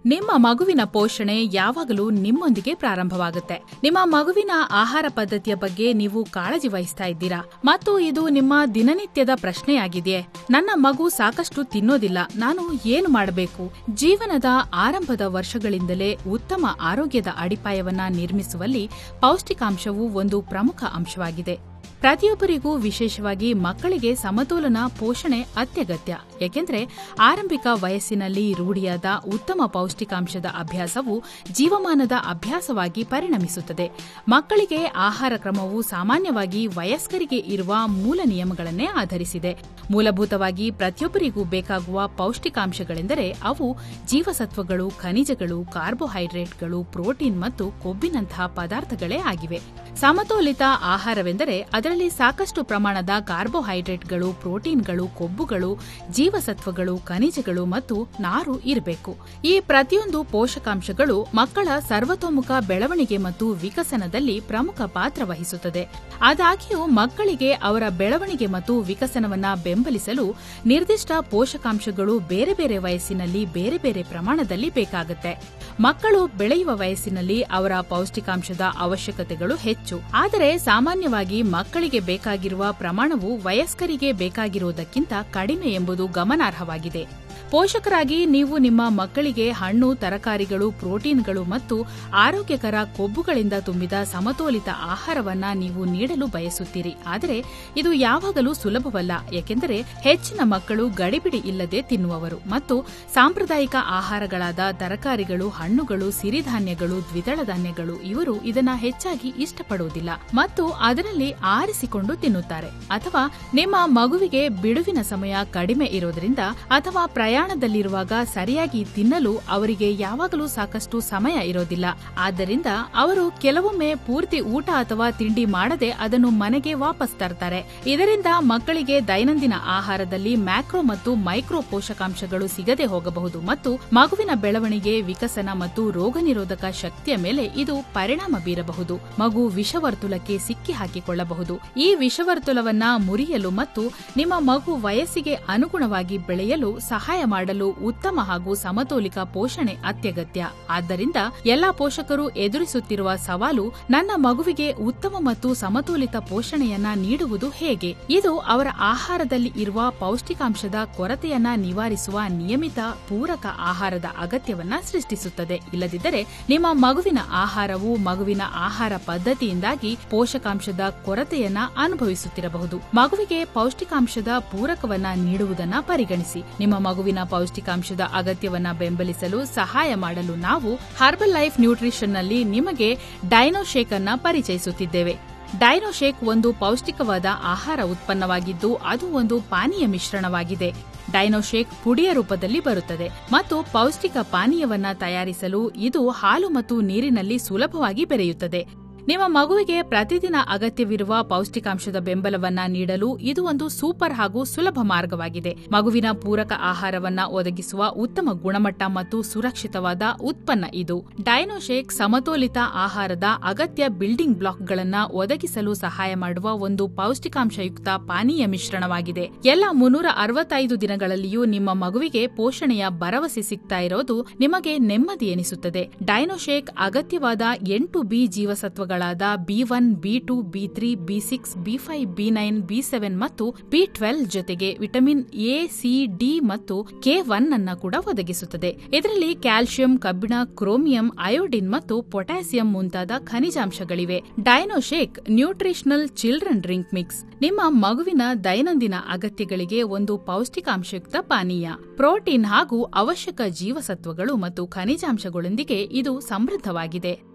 ನಿಮ್ಮ ಮಗುವಿನ ಪೋಷಣೆ ಯಾವಾಗಲೂ ನಿಮ್ಮೊಂದಿಗೆ ಪ್ರಾರಂಭವಾಗುತ್ತೆ ನಿಮ್ಮ ಮಗುವಿನ ಆಹಾರ ಪದ್ಧತಿಯ ಬಗ್ಗೆ ನೀವು ಕಾಳಜಿ ವಹಿಸ್ತಾ ಇದ್ದೀರಾ ಮತ್ತು ಇದು ನಿಮ್ಮ ದಿನನಿತ್ಯದ ಪ್ರಶ್ನೆಯಾಗಿದೆಯೇ ನನ್ನ ಮಗು ಸಾಕಷ್ಟು ತಿನ್ನೋದಿಲ್ಲ ನಾನು ಏನು ಮಾಡಬೇಕು ಜೀವನದ ಆರಂಭದ ವರ್ಷಗಳಿಂದಲೇ ಉತ್ತಮ ಆರೋಗ್ಯದ ಅಡಿಪಾಯವನ್ನ ನಿರ್ಮಿಸುವಲ್ಲಿ ಪೌಷ್ಟಿಕಾಂಶವು ಒಂದು ಪ್ರಮುಖ ಅಂಶವಾಗಿದೆ ಪ್ರತಿಯೊಬ್ಬರಿಗೂ ವಿಶೇಷವಾಗಿ ಮಕ್ಕಳಿಗೆ ಸಮತೋಲನ ಪೋಷಣೆ ಅತ್ಯಗತ್ಯ ಏಕೆಂದರೆ ಆರಂಭಿಕ ವಯಸ್ಸಿನಲ್ಲಿ ರೂಢಿಯಾದ ಉತ್ತಮ ಪೌಷ್ಟಿಕಾಂಶದ ಅಭ್ಯಾಸವು ಜೀವಮಾನದ ಅಭ್ಯಾಸವಾಗಿ ಪರಿಣಮಿಸುತ್ತದೆ ಮಕ್ಕಳಿಗೆ ಆಹಾರ ಕ್ರಮವು ಸಾಮಾನ್ಯವಾಗಿ ವಯಸ್ಕರಿಗೆ ಇರುವ ಮೂಲ ನಿಯಮಗಳನ್ನೇ ಆಧರಿಸಿದೆ ಮೂಲಭೂತವಾಗಿ ಪ್ರತಿಯೊಬ್ಬರಿಗೂ ಬೇಕಾಗುವ ಪೌಷ್ಟಿಕಾಂಶಗಳೆಂದರೆ ಅವು ಜೀವಸತ್ವಗಳು ಖನಿಜಗಳು ಕಾರ್ಬೋಹೈಡ್ರೇಟ್ಗಳು ಪ್ರೋಟೀನ್ ಮತ್ತು ಕೊಬ್ಬಿನಂತಹ ಪದಾರ್ಥಗಳೇ ಆಗಿವೆ ಸಮತೋಲಿತ ಆಹಾರವೆಂದರೆ ಅದರಲ್ಲಿ ಸಾಕಷ್ಟು ಪ್ರಮಾಣದ ಕಾರ್ಬೋಹೈಡ್ರೇಟ್ಗಳು ಪ್ರೋಟೀನ್ಗಳು ಕೊಬ್ಬುಗಳು ಜೀವಸತ್ವಗಳು ಖನಿಜಗಳು ಮತ್ತು ನಾರು ಇರಬೇಕು ಈ ಪ್ರತಿಯೊಂದು ಪೋಷಕಾಂಶಗಳು ಮಕ್ಕಳ ಸರ್ವತೋಮುಖ ಬೆಳವಣಿಗೆ ಮತ್ತು ವಿಕಸನದಲ್ಲಿ ಪ್ರಮುಖ ಪಾತ್ರ ವಹಿಸುತ್ತದೆ ಆದಾಗ್ಯೂ ಮಕ್ಕಳಿಗೆ ಅವರ ಬೆಳವಣಿಗೆ ಮತ್ತು ವಿಕಸನವನ್ನ ಬೆಂಬಲಿಸಲು ನಿರ್ದಿಷ್ಟ ಪೋಷಕಾಂಶಗಳು ಬೇರೆ ಬೇರೆ ವಯಸ್ಸಿನಲ್ಲಿ ಬೇರೆ ಬೇರೆ ಪ್ರಮಾಣದಲ್ಲಿ ಬೇಕಾಗುತ್ತೆ ಮಕ್ಕಳು ಬೆಳೆಯುವ ವಯಸ್ಸಿನಲ್ಲಿ ಅವರ ಪೌಷ್ಟಿಕಾಂಶದ ಅವಶ್ಯಕತೆಗಳು ಹೆಚ್ಚು ಆದರೆ ಸಾಮಾನ್ಯವಾಗಿ ಮಕ್ಕಳಿಗೆ ಬೇಕಾಗಿರುವ ಪ್ರಮಾಣವು ವಯಸ್ಕರಿಗೆ ಬೇಕಾಗಿರುವುದಕ್ಕಿಂತ ಕಡಿಮೆ ಎಂಬುದು ಗಮನಾರ್ಹವಾಗಿದೆ ಪೋಷಕರಾಗಿ ನೀವು ನಿಮ್ಮ ಮಕ್ಕಳಿಗೆ ಹಣ್ಣು ತರಕಾರಿಗಳು ಪ್ರೋಟೀನ್ಗಳು ಮತ್ತು ಆರೋಗ್ಯಕರ ಕೊಬ್ಬುಗಳಿಂದ ತುಂಬಿದ ಸಮತೋಲಿತ ಆಹಾರವನ್ನ ನೀವು ನೀಡಲು ಬಯಸುತ್ತೀರಿ ಆದರೆ ಇದು ಯಾವಾಗಲೂ ಸುಲಭವಲ್ಲ ಏಕೆಂದರೆ ಹೆಚ್ಚಿನ ಮಕ್ಕಳು ಗಡಿಬಿಡಿ ಇಲ್ಲದೆ ತಿನ್ನುವವರು ಮತ್ತು ಸಾಂಪ್ರದಾಯಿಕ ಆಹಾರಗಳಾದ ತರಕಾರಿಗಳು ಹಣ್ಣುಗಳು ಸಿರಿಧಾನ್ಯಗಳು ದ್ವಿದಳ ಧಾನ್ಯಗಳು ಇವರು ಇದನ್ನ ಹೆಚ್ಚಾಗಿ ಇಷ್ಟಪಡುವುದಿಲ್ಲ ಮತ್ತು ಅದರಲ್ಲಿ ಆರಿಸಿಕೊಂಡು ತಿನ್ನುತ್ತಾರೆ ಅಥವಾ ನಿಮ್ಮ ಮಗುವಿಗೆ ಬಿಡುವಿನ ಸಮಯ ಕಡಿಮೆ ಇರೋದ್ರಿಂದ ಅಥವಾ ಪ್ರಯಾಣದಲ್ಲಿರುವಾಗ ಸರಿಯಾಗಿ ತಿನ್ನಲು ಅವರಿಗೆ ಯಾವಾಗಲೂ ಸಾಕಷ್ಟು ಸಮಯ ಇರೋದಿಲ್ಲ ಆದ್ದರಿಂದ ಅವರು ಕೆಲವೊಮ್ಮೆ ಪೂರ್ತಿ ಊಟ ಅಥವಾ ತಿಂಡಿ ಮಾಡದೆ ಅದನ್ನು ಮನೆಗೆ ವಾಪಸ್ ತರ್ತಾರೆ ಇದರಿಂದ ಮಕ್ಕಳಿಗೆ ದೈನಂದಿನ ಆಹಾರದಲ್ಲಿ ಮ್ಯಾಕ್ರೋ ಮತ್ತು ಮೈಕ್ರೋ ಪೋಷಕಾಂಶಗಳು ಸಿಗದೆ ಹೋಗಬಹುದು ಮತ್ತು ಮಗುವಿನ ಬೆಳವಣಿಗೆ ವಿಕಸನ ಮತ್ತು ರೋಗ ನಿರೋಧಕ ಶಕ್ತಿಯ ಮೇಲೆ ಇದು ಪರಿಣಾಮ ಬೀರಬಹುದು ಮಗು ವಿಷವರ್ತುಲಕ್ಕೆ ಸಿಕ್ಕಿ ಹಾಕಿಕೊಳ್ಳಬಹುದು ಈ ವಿಷವರ್ತುಲವನ್ನ ಮುರಿಯಲು ಮತ್ತು ನಿಮ್ಮ ಮಗು ವಯಸ್ಸಿಗೆ ಅನುಗುಣವಾಗಿ ಬೆಳೆಯಲು ಸಹಾಯ ಮಾಡಲು ಉತ್ತಮ ಹಾಗೂ ಸಮತೋಲಿತ ಪೋಷಣೆ ಅತ್ಯಗತ್ಯ ಆದ್ದರಿಂದ ಎಲ್ಲಾ ಪೋಷಕರು ಎದುರಿಸುತ್ತಿರುವ ಸವಾಲು ನನ್ನ ಮಗುವಿಗೆ ಉತ್ತಮ ಮತ್ತು ಸಮತೋಲಿತ ಪೋಷಣೆಯನ್ನ ನೀಡುವುದು ಹೇಗೆ ಇದು ಅವರ ಆಹಾರದಲ್ಲಿ ಇರುವ ಪೌಷ್ಟಿಕಾಂಶದ ಕೊರತೆಯನ್ನ ನಿವಾರಿಸುವ ನಿಯಮಿತ ಪೂರಕ ಆಹಾರದ ಅಗತ್ಯವನ್ನ ಸೃಷ್ಟಿಸುತ್ತದೆ ಇಲ್ಲದಿದ್ದರೆ ನಿಮ್ಮ ಮಗುವಿನ ಆಹಾರವು ಮಗುವಿನ ಆಹಾರ ಪದ್ಧತಿಯಿಂದಾಗಿ ಪೋಷಕಾಂಶದ ಕೊರತೆಯನ್ನ ಅನುಭವಿಸುತ್ತಿರಬಹುದು ಮಗುವಿಗೆ ಪೌಷ್ಟಿಕಾಂಶದ ಪೂರಕವನ್ನ ನೀಡುವುದನ್ನ ಪರಿಗಣಿಸಿ ನಿಮ್ಮ ಮಗುವಿನ ಪೌಷ್ಟಿಕಾಂಶದ ಅಗತ್ಯವನ್ನ ಬೆಂಬಲಿಸಲು ಸಹಾಯ ಮಾಡಲು ನಾವು ಹರ್ಬಲ್ ಲೈಫ್ ನ್ಯೂಟ್ರಿಷನ್ನಲ್ಲಿ ನಿಮಗೆ ಡೈನೋಶೇಕ್ ಅನ್ನ ಪರಿಚಯಿಸುತ್ತಿದ್ದೇವೆ ಡೈನೋಶೇಕ್ ಒಂದು ಪೌಷ್ಟಿಕವಾದ ಆಹಾರ ಉತ್ಪನ್ನವಾಗಿದ್ದು ಅದು ಒಂದು ಪಾನೀಯ ಮಿಶ್ರಣವಾಗಿದೆ ಡೈನೋಶೇಕ್ ಪುಡಿಯ ರೂಪದಲ್ಲಿ ಬರುತ್ತದೆ ಮತ್ತು ಪೌಷ್ಟಿಕ ಪಾನೀಯವನ್ನ ತಯಾರಿಸಲು ಇದು ಹಾಲು ಮತ್ತು ನೀರಿನಲ್ಲಿ ಸುಲಭವಾಗಿ ಬೆರೆಯುತ್ತದೆ ನಿಮ್ಮ ಮಗುವಿಗೆ ಪ್ರತಿದಿನ ಅಗತ್ಯವಿರುವ ಪೌಷ್ಟಿಕಾಂಶದ ಬೆಂಬಲವನ್ನ ನೀಡಲು ಇದು ಒಂದು ಸೂಪರ್ ಹಾಗೂ ಸುಲಭ ಮಾರ್ಗವಾಗಿದೆ ಮಗುವಿನ ಪೂರಕ ಆಹಾರವನ್ನ ಒದಗಿಸುವ ಉತ್ತಮ ಗುಣಮಟ್ಟ ಮತ್ತು ಸುರಕ್ಷಿತವಾದ ಉತ್ಪನ್ನ ಇದು ಡೈನೋಶೇಕ್ ಸಮತೋಲಿತ ಆಹಾರದ ಅಗತ್ಯ ಬಿಲ್ಡಿಂಗ್ ಬ್ಲಾಕ್ಗಳನ್ನ ಒದಗಿಸಲು ಸಹಾಯ ಮಾಡುವ ಒಂದು ಪೌಷ್ಟಿಕಾಂಶಯುಕ್ತ ಪಾನೀಯ ಮಿಶ್ರಣವಾಗಿದೆ ಎಲ್ಲ ಮುನ್ನೂರ ಅರವತ್ತೈದು ದಿನಗಳಲ್ಲಿಯೂ ನಿಮ್ಮ ಮಗುವಿಗೆ ಪೋಷಣೆಯ ಭರವಸೆ ಸಿಗ್ತಾ ಇರೋದು ನಿಮಗೆ ನೆಮ್ಮದಿ ಎನಿಸುತ್ತದೆ ಡೈನೋಶೇಕ್ ಅಗತ್ಯವಾದ ಎಂಟು ಬಿ ಜೀವಸತ್ವಗಳ ಗಳಾದ B one B two B three B six B five B nine B seven ಮತ್ತು ಬಿ ಟ್ವೆಲ್ ಜೊತೆಗೆ ವಿಟಮಿನ್ ಎ ಸಿ ಡಿ ಮತ್ತು ಕೆ ಒನ್ ಅನ್ನ ಕೂಡ ಒದಗಿಸುತ್ತದೆ ಇದರಲ್ಲಿ ಕ್ಯಾಲ್ಸಿಯಂ ಕಬ್ಬಿಣ ಕ್ರೋಮಿಯಂ ಅಯೋಡಿನ್ ಮತ್ತು ಪೊಟ್ಯಾಸಿಯಂ ಮುಂತಾದ ಖನಿಜಾಂಶಗಳಿವೆ Dinoshake nutritional children drink mix ನಿಮ್ಮ ಮಗುವಿನ ದೈನಂದಿನ ಅಗತ್ಯಗಳಿಗೆ ಒಂದು ಪೌಷ್ಟಿಕಾಂಶಯುಕ್ತ ಪಾನೀಯ ಪ್ರೋಟೀನ್ ಹಾಗೂ ಅವಶ್ಯಕ ಜೀವಸತ್ವಗಳು ಮತ್ತು ಖನಿಜಾಂಶಗಳೊಂದಿಗೆ ಇದು ಸಮೃದ್ಧವಾಗಿದೆ